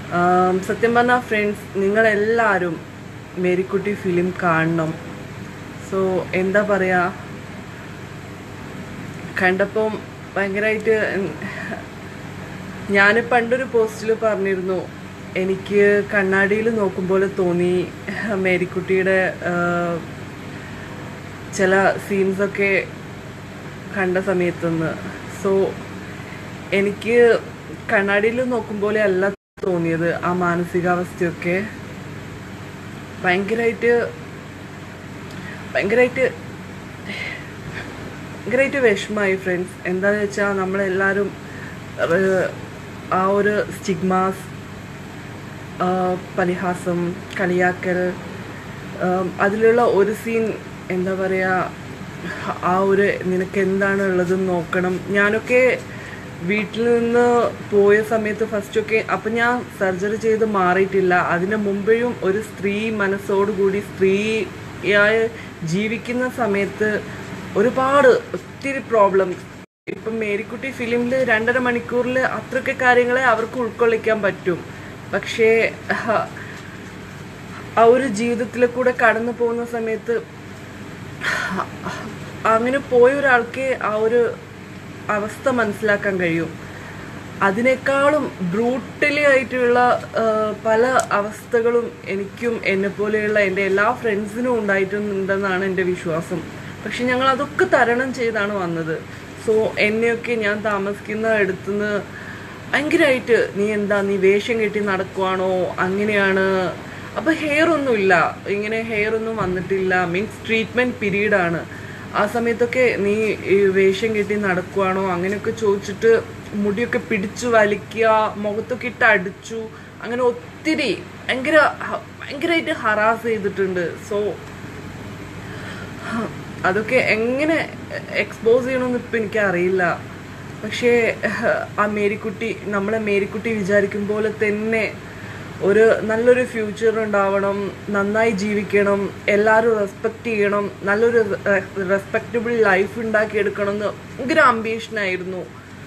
ആം, സത്യം പറഞ്ഞാൽ ഫ്രണ്ട്സ് നിങ്ങളെല്ലാവരും മേരിക്കുട്ടി ഫിലിം കാണണം സോ എന്താ പറയുക കണ്ടപ്പം ഭയങ്കരമായിട്ട് ഞാൻ പണ്ടൊരു പോസ്റ്റിൽ പറഞ്ഞിരുന്നു എനിക്ക് കണ്ണാടിയിൽ നോക്കുമ്പോൾ തോന്നി മേരിക്കുട്ടിയുടെ ആ, ചില സീൻസൊക്കെ കണ്ട സമയത്തുനിന്ന് സോ എനിക്ക് കണ്ണാടിയിൽ നോക്കുമ്പോൾ അല്ല തോന്നിയത് ആ മാനസികാവസ്ഥയൊക്കെ ഭയങ്കരമായിട്ട് ഭയങ്കരമായിട്ട് ഭയങ്കരമായിട്ട് വിഷമമായി ഫ്രണ്ട്സ് എന്താണെന്ന് വെച്ചാൽ നമ്മളെല്ലാവരും ഏഹ്, ആ ഒരു സ്റ്റിഗ്മാസ് പരിഹാസം കളിയാക്കൽ ആം, അതിലുള്ള ഒരു സീൻ എന്താ പറയുക ആ ഒരു നിനക്ക് എന്താണ് ഉള്ളതെന്ന് നോക്കണം ഞാനൊക്കെ വീട്ടിൽ നിന്ന് പോയ സമയത്ത് ഫസ്റ്റൊക്കെ അപ്പം ഞാൻ സർജറി ചെയ്ത് മാറിയിട്ടില്ല അതിന് മുമ്പേയും ഒരു സ്ത്രീ മനസ്സോടുകൂടി സ്ത്രീയായ ജീവിക്കുന്ന സമയത്ത് ഒരുപാട് ഒത്തിരി പ്രോബ്ലംസ് ഇപ്പം മേരിക്കുട്ടി ഫിലിമിൽ രണ്ടര മണിക്കൂറിൽ അത്രയൊക്കെ കാര്യങ്ങളെ അവർക്ക് ഉൾക്കൊള്ളിക്കാൻ പറ്റും പക്ഷേ ഹ, ആ ഒരു ജീവിതത്തിൽ കൂടെ കടന്നു പോകുന്ന സമയത്ത് അങ്ങനെ പോയ ഒരാൾക്ക് ആ ഒരു അവസ്ഥ മനസ്സിലാക്കാൻ കഴിയും അതിനേക്കാളും ബ്രൂട്ടലി ആയിട്ടുള്ള ആ, പല അവസ്ഥകളും എനിക്കും എന്നെ പോലെയുള്ള എൻ്റെ എല്ലാ ഫ്രണ്ട്സിനും ഉണ്ടായിട്ടുണ്ടെന്നാണ് എൻ്റെ വിശ്വാസം പക്ഷെ ഞങ്ങൾ അതൊക്കെ തരണം ചെയ്താണ് വന്നത് സോ എന്നെയൊക്കെ ഞാൻ താമസിക്കുന്ന അടുത്തുനിന്ന് ഭയങ്കരമായിട്ട് നീ എന്താ നീ വേഷം കെട്ടി നടക്കുവാണോ അങ്ങനെയാണ് അപ്പൊ ഹെയർ ഒന്നുമില്ല ഇങ്ങനെ ഹെയർ ഒന്നും വന്നിട്ടില്ല മീൻസ് ട്രീറ്റ്മെന്റ് പീരീഡ് ആണ് ആ സമയത്തൊക്കെ നീ ഈ വേഷം കെട്ടി നടക്കുവാണോ അങ്ങനെയൊക്കെ ചോദിച്ചിട്ട് മുടിയൊക്കെ പിടിച്ചു വലിക്കുക മുഖത്തൊക്കെ ഇട്ട് അടിച്ചു അങ്ങനെ ഒത്തിരി ഭയങ്കര ഹ- ഭയങ്കരമായിട്ട് ഹറാസ് ചെയ്തിട്ടുണ്ട് സോ അതൊക്കെ എങ്ങനെ എക്സ്പോസ് ചെയ്യണമെന്ന് ഇപ്പം എനിക്ക് അറിയില്ല പക്ഷേ ആ മേരിക്കുട്ടി നമ്മളെ മേരിക്കുട്ടി വിചാരിക്കും പോലെ തന്നെ ഒരു നല്ലൊരു ഫ്യൂച്ചർ ഉണ്ടാവണം നന്നായി ജീവിക്കണം എല്ലാവരും റെസ്പെക്റ്റ് ചെയ്യണം നല്ലൊരു റെസ്പെക്റ്റബിൾ ലൈഫ് ഉണ്ടാക്കിയെടുക്കണം എന്ന് ഭയങ്കര അംബീഷനായിരുന്നു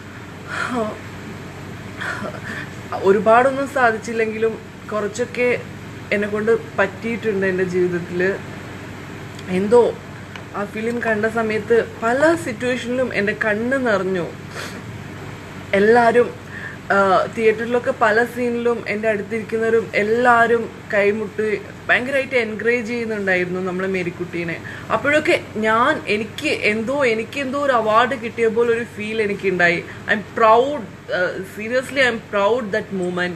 ഒരുപാടൊന്നും സാധിച്ചില്ലെങ്കിലും കുറച്ചൊക്കെ എന്നെ കൊണ്ട് പറ്റിയിട്ടുണ്ട് എൻ്റെ ജീവിതത്തിൽ എന്തോ ആ ഫിലിം കണ്ട സമയത്ത് പല സിറ്റുവേഷനിലും എൻ്റെ കണ്ണ് നിറഞ്ഞു എല്ലാവരും തിയേറ്ററിലൊക്കെ പല സീനിലും എൻ്റെ അടുത്തിരിക്കുന്നവരും എല്ലാവരും കൈമുട്ടി ഭയങ്കരമായിട്ട് എൻകറേജ് ചെയ്യുന്നുണ്ടായിരുന്നു നമ്മളെ മേരിക്കുട്ടീനെ അപ്പോഴൊക്കെ ഞാൻ എനിക്ക് എന്തോ എനിക്ക് എന്തോ ഒരു അവാർഡ് കിട്ടിയ പോലെ ഒരു ഫീൽ എനിക്കുണ്ടായി I'm proud seriously I'm proud that moment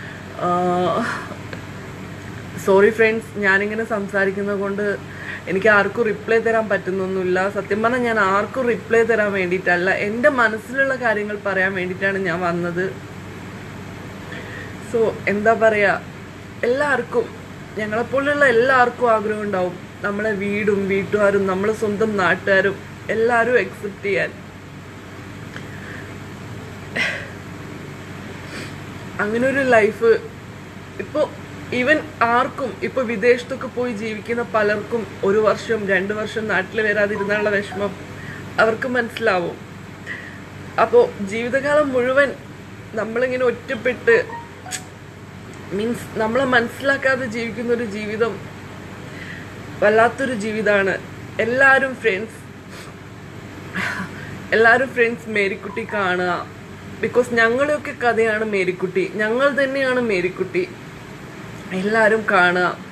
sorry friends ഞാനിങ്ങനെ സംസാരിക്കുന്നത് കൊണ്ട് എനിക്ക് ആർക്കും റിപ്ലൈ തരാൻ പറ്റുന്നൊന്നുമില്ല സത്യം പറഞ്ഞാൽ ഞാൻ ആർക്കും റിപ്ലൈ തരാൻ വേണ്ടിയിട്ടല്ല എൻ്റെ മനസ്സിലുള്ള കാര്യങ്ങൾ പറയാൻ വേണ്ടിയിട്ടാണ് ഞാൻ വന്നത് സോ എന്താ പറയുക എല്ലാവർക്കും ഞങ്ങളെപ്പോലുള്ള എല്ലാവർക്കും ആഗ്രഹം ഉണ്ടാവും നമ്മളെ വീടും വീട്ടുകാരും നമ്മളെ സ്വന്തം നാട്ടുകാരും എല്ലാവരും അക്സെപ്റ്റ് ചെയ്യാൻ അങ്ങനെ ഒരു ലൈഫ് ഇപ്പോൾ ഈവൻ ആർക്കും ഇപ്പൊ വിദേശത്തൊക്കെ പോയി ജീവിക്കുന്ന പലർക്കും ഒരു വർഷം രണ്ട് വർഷം നാട്ടിൽ വരാതിരുന്നുള്ള വിഷമം അവർക്ക് മനസ്സിലാവും അപ്പോൾ ജീവിതകാലം മുഴുവൻ നമ്മളിങ്ങനെ ഒറ്റപ്പെട്ട് മീൻസ് നമ്മളെ മനസ്സിലാക്കാതെ ജീവിക്കുന്ന ഒരു ജീവിതം വല്ലാത്തൊരു ജീവിതമാണ് എല്ലാവരും ഫ്രണ്ട്സ് എല്ലാവരും ഫ്രണ്ട്സ് മേരിക്കുട്ടി കാണുക ബിക്കോസ് ഞങ്ങളുടെയൊക്കെ കഥയാണ് മേരിക്കുട്ടി ഞങ്ങൾ തന്നെയാണ് മേരിക്കുട്ടി എല്ലാവരും കാണുക